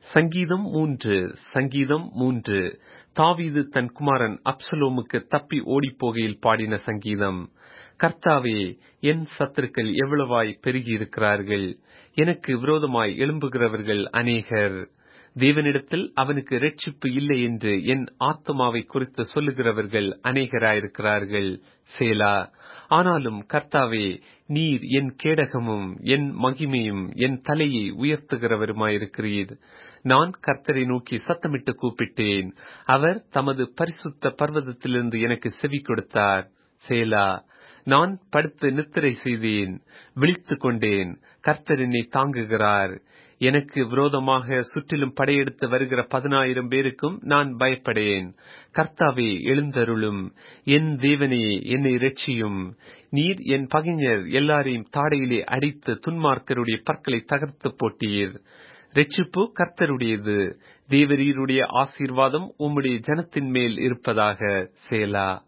சங்கீதம் மூன்று சங்கீதம் மூன்று தாவீது தன் குமாரன் அப்சலோமுக்கு தப்பி ஓடிப்போகையில் பாடின சங்கீதம் கர்த்தாவே என் சத்துருக்கள் எவ்வளவாய் பெருகியிருக்கிறார்கள் எனக்கு விரோதமாய் எழும்புகிறவர்கள் அநேகர் தேவனிடத்தில் அவனுக்கு ரட்சிப்பு இல்லை என்று என் ஆத்மாவை குறித்து சொல்லுகிறவர்கள் அநேகராயிருக்கிறார்கள் சேலா ஆனாலும் கர்த்தாவே நீர் என் கேடகமும் என் மகிமையும் என் தலையை உயர்த்துகிறவருமாயிருக்கிறீர் நான் கர்த்தரை நோக்கி சத்தமிட்டு கூப்பிட்டேன் அவர் தமது பரிசுத்த பர்வதத்திலிருந்து எனக்கு செவி கொடுத்தார் சேலா நான் படுத்து நித்திரை செய்தேன் விழித்துக் கொண்டேன் கர்த்தர் என்னை தாங்குகிறார் எனக்கு விரோதமாக சுற்றிலும் படையெடுத்து வருகிற பதினாயிரம் பேருக்கும் நான் பயப்படேன் கர்த்தாவே எழுந்தருளும் என் தேவனே என்னை ரட்சியும் நீர் என் பகைஞர் எல்லாரையும் தாடையிலே அடித்து துன்மார்க்கருடைய பற்களை தகர்த்து போட்டீர் ரட்சிப்பு கர்த்தருடையது தேவரீருடைய ஆசீர்வாதம் உம்முடைய ஜனத்தின் மேல் இருப்பதாக சேலா